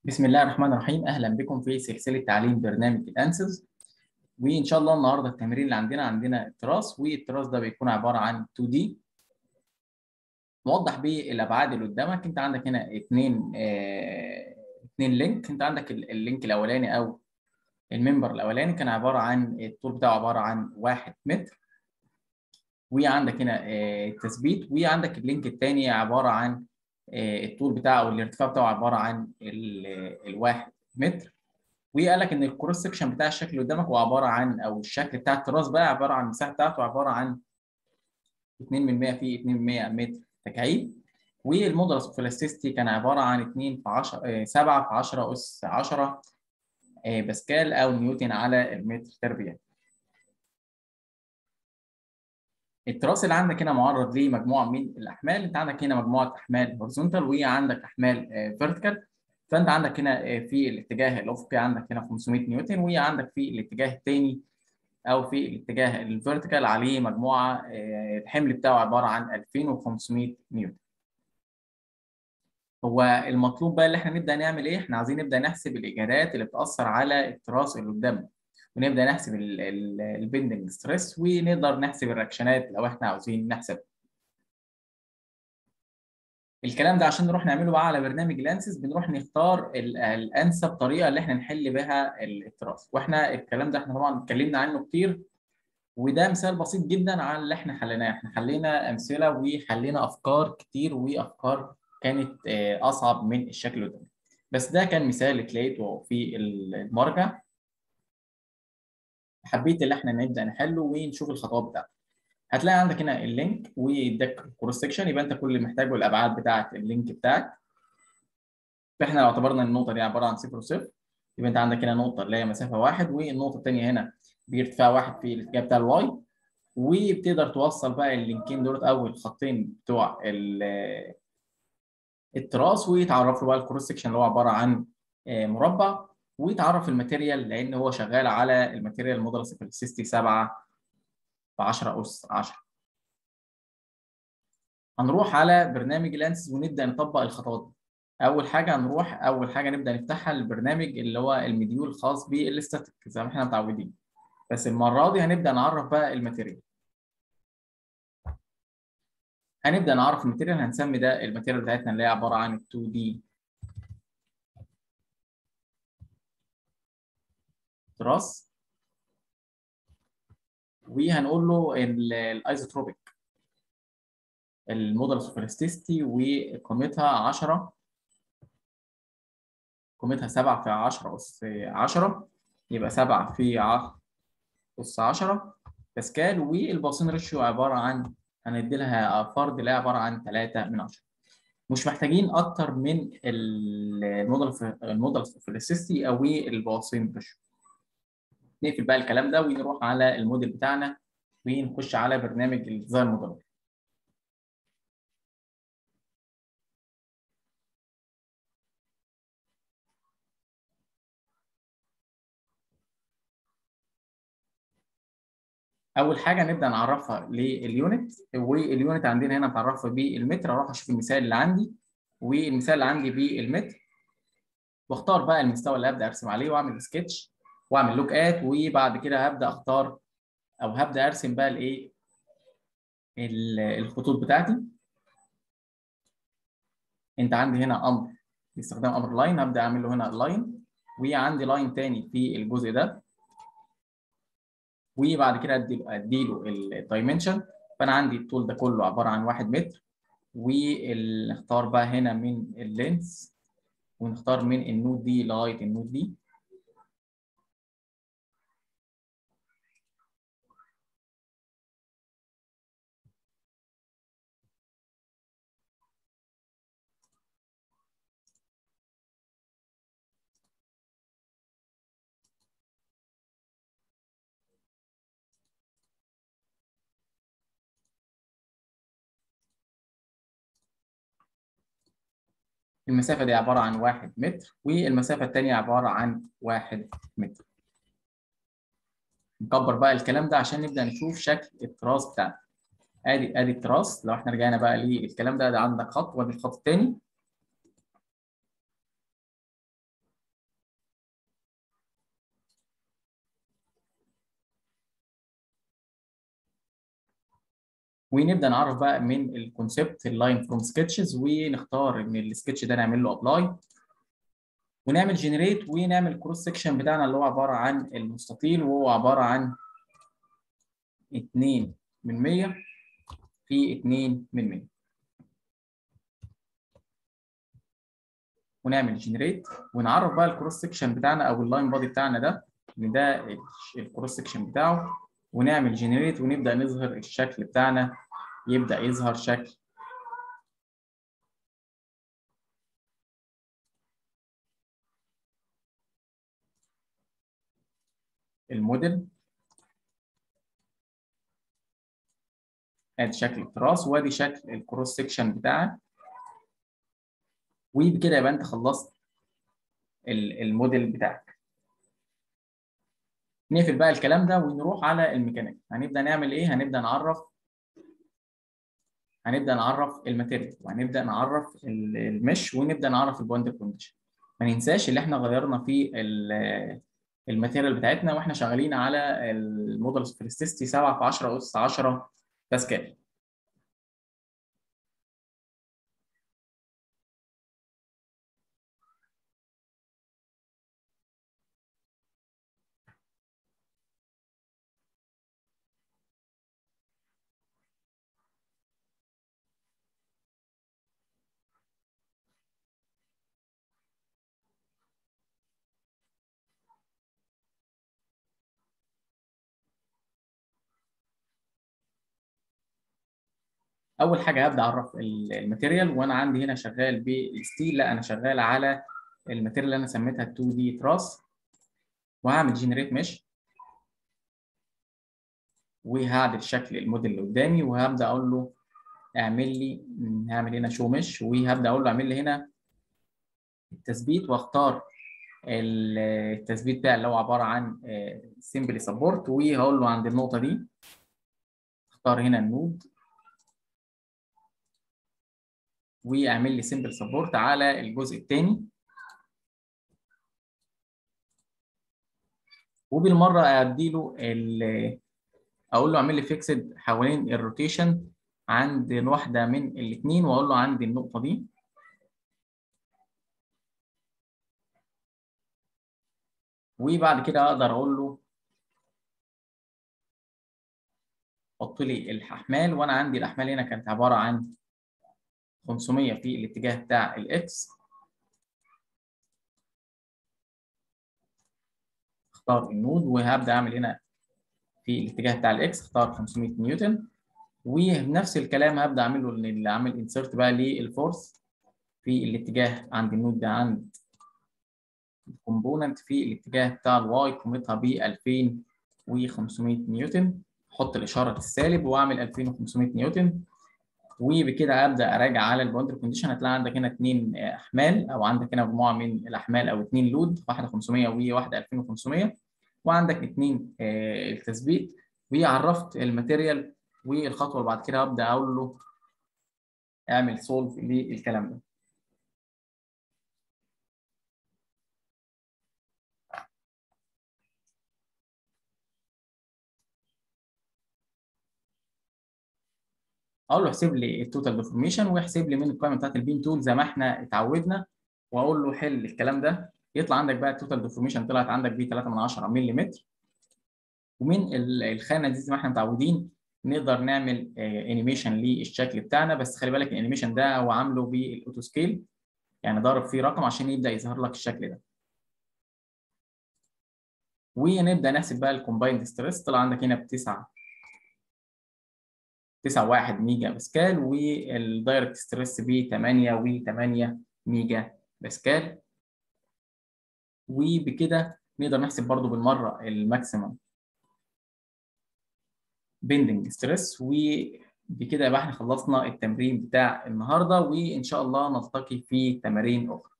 بسم الله الرحمن الرحيم اهلا بكم في سلسله تعليم برنامج الانسز وان شاء الله النهارده التمرين اللي عندنا عندنا التراس والتراس ده بيكون عباره عن 2 دي موضح بيه الابعاد اللي قدامك انت عندك هنا اثنين اه اثنين لينك انت عندك اللينك الاولاني او الممبر الاولاني كان عباره عن الطول بتاعه عباره عن 1 متر وعندك هنا اه التثبيت وعندك اللينك الثاني عباره عن الطول بتاعه او الارتفاع بتاعه عباره عن الواحد متر وقال لك ان الكروس سكشن بتاع الشكل اللي قدامك هو عباره عن او الشكل بتاع التراس بقى عباره عن المساحه بتاعته عباره عن 2 من 100 في 2 من 100 متر تكعيب والمودولس اوف الاستيستي كان عباره عن 2 في 10 7 في 10 اس 10 باسكال او نيوتن على المتر تربيع. التراس اللي عندك هنا معرض لمجموعه من الاحمال انت عندك هنا مجموعه احمال هوريزونتال وعندك احمال فيرتيكال فانت عندك هنا في الاتجاه الافقي عندك هنا 500 نيوتن وعندك في الاتجاه الثاني او في الاتجاه الفيرتيكال عليه مجموعه الحمل بتاعه عباره عن 2500 نيوتن هو المطلوب بقى اللي احنا نبدا نعمل ايه احنا عايزين نبدا نحسب الاجهادات اللي بتاثر على التراس اللي قدامنا ونبدا نحسب البندنج ستريس ونقدر نحسب الرياكشنات لو احنا عاوزين نحسب الكلام ده عشان نروح نعمله بقى على برنامج الانسys بنروح نختار الانسب طريقه اللي احنا نحل بها التراس واحنا الكلام ده احنا طبعا اتكلمنا عنه كتير وده مثال بسيط جدا على اللي احنا حليناه احنا حلينا امثله وحلينا افكار كتير وافكار كانت اصعب من الشكل ده بس ده كان مثال اتلاقيته في المرجع حبيت ان احنا نبدا نحله ونشوف الخطوات بتاعته هتلاقي عندك هنا اللينك ويديك كروس سكشن يبقى انت كل اللي محتاجه الابعاد بتاعه اللينك بتاعك فاحنا لو اعتبرنا ان النقطه دي عباره عن صفر وصفر يبقى انت عندك هنا نقطه اللي هي مسافه واحد والنقطه الثانيه هنا بارتفاع واحد في الاتجاه بتاع الواي وبتقدر توصل بقى اللينكين دول او الخطين بتوع التراس ويتعرف له بقى الكروس سكشن اللي هو عباره عن مربع ويتعرف الماتيريال لان هو شغال على الماتيريال مودلس في السيستي 7 في 10 اس 10 هنروح على برنامج الانسys ونبدا نطبق الخطوات دي اول حاجه هنروح اول حاجه نبدا نفتحها البرنامج اللي هو المديول الخاص بالاستاتيك زي ما احنا متعودين بس المره دي هنبدا نعرف بقى الماتيريال هنبدا نعرف الماتيريال هنسمي ده الماتيريال بتاعتنا اللي هي عباره عن 2 دي تراس وهنقول له الايزوتروبيك المودل سوفرستيستي وقيمتها 10 قيمتها 7 في 10 اس 10 يبقى 7 في 10 اس 10 باسكال والباصين ريشيو عباره عن هندي لها فرد اللي هي عباره عن 3 من 10 مش محتاجين اكتر من المودل المودل سوفرستيستي او الباصين ريشيو نقفل بقى الكلام ده ونروح على الموديل بتاعنا ونخش على برنامج الديزاين موديل اول حاجه نبدا نعرفها لليونت واليونت عندنا هنا متعرفه بالمتر اروح اشوف المثال اللي عندي والمثال اللي عندي بالمتر واختار بقى المستوى اللي هبدا ارسم عليه واعمل سكتش واعمل لوك ات وبعد كده هبدا اختار او هبدا ارسم بقى الايه الخطوط بتاعتي انت عندي هنا امر باستخدام امر لاين هبدا اعمل له هنا لاين وعندي لاين تاني في الجزء ده وبعد كده ادي ادي له الدايمنشن فانا عندي الطول ده كله عباره عن 1 متر ونختار بقى هنا من اللينس ونختار من النود دي لغايه النود دي المسافة دي عبارة عن واحد متر والمسافة التانية عبارة عن واحد متر. نكبر بقى الكلام ده عشان نبدأ نشوف شكل التراس بتاعنا. ادي ادي التراس لو احنا رجعنا بقى للكلام ده ده عندك خط وادي الخط التاني ونبدا نعرف بقى من الكونسبت اللاين فروم سكتشز ونختار ان السكتش ده نعمل له ابلاي ونعمل جنريت ونعمل كروس سكشن بتاعنا اللي هو عباره عن المستطيل وهو عباره عن 2 من 100 في 2 من 100 ونعمل جنريت ونعرف بقى الكروس سكشن بتاعنا او اللاين بادي بتاعنا ده ان ده الكروس سكشن بتاعه ونعمل جنريت ونبدا نظهر الشكل بتاعنا يبدا يظهر شكل الموديل ادي شكل التراس وادي شكل الكروس سكشن بتاعك وبكده يبقى انت خلصت الموديل بتاعك نقفل بقى الكلام ده ونروح على الميكانيك هنبدا نعمل ايه هنبدا نعرف هنبدا نعرف الماتيريال وهنبدا نعرف المش ونبدا نعرف البوينت كونديشن ما ننساش اللي احنا غيرنا في الماتيريال بتاعتنا واحنا شغالين على الموديل سوفيستيستي 7 في 10 اس 10 باسكال اول حاجه هبدا اعرف الماتيريال وانا عندي هنا شغال بالستيل لا انا شغال على الماتيريال اللي انا سميتها 2 دي تراس وهعمل جنريت مش وهعدل شكل الموديل اللي قدامي وهبدا اقول له اعمل لي هعمل هنا شو مش وهبدا اقول له اعمل لي هنا التثبيت واختار التثبيت بتاعي اللي هو عباره عن سيمبلي سبورت وهقول له عند النقطه دي اختار هنا النود واعمل لي سمبل سبورت على الجزء الثاني وبالمره ادي له اقول له اعمل لي فيكسد حوالين الروتيشن عند واحده من الاثنين واقول له عندي النقطه دي وبعد كده اقدر اقول له حط لي الاحمال وانا عندي الاحمال هنا كانت عباره عن 500 في الاتجاه بتاع الاكس اختار النود وهبدا اعمل هنا في الاتجاه بتاع الاكس اختار 500 نيوتن وبنفس الكلام هبدا اعمل له اللي اعمل انسرت بقى للفورس في الاتجاه عند النود ده عند الكومبوننت في الاتجاه بتاع الواي قيمتها ب 2500 نيوتن احط الاشاره السالب واعمل 2500 نيوتن وبكده ابدا اراجع على الباوندري كونديشن هتلاقي عندك هنا اثنين احمال او عندك هنا مجموعه من الاحمال او اثنين لود واحده 500 وواحده 2500 وعندك اثنين التثبيت وعرفت الماتيريال والخطوه اللي بعد كده هبدا اقول له اعمل سولف للكلام ده اقول له احسب لي التوتال ديفورميشن ويحسب لي من القائمه بتاعت البين تول زي ما احنا اتعودنا واقول له حل الكلام ده يطلع عندك بقى التوتال ديفورميشن طلعت عندك ب 3 من 10 ملم ومن الخانه دي زي ما احنا متعودين نقدر نعمل انيميشن للشكل بتاعنا بس خلي بالك الانيميشن ده هو عامله بالاوتو سكيل يعني ضارب فيه رقم عشان يبدا يظهر لك الشكل ده ونبدا نحسب بقى الكومبايند ستريس طلع عندك هنا ب 9 9.1 ميجا باسكال والدايركت ستريس ب 8 و8 ميجا باسكال وبكده نقدر نحسب برضو بالمره الماكسيمم بيندنج ستريس وبكده يبقى احنا خلصنا التمرين بتاع النهارده وان شاء الله نلتقي في تمارين اخرى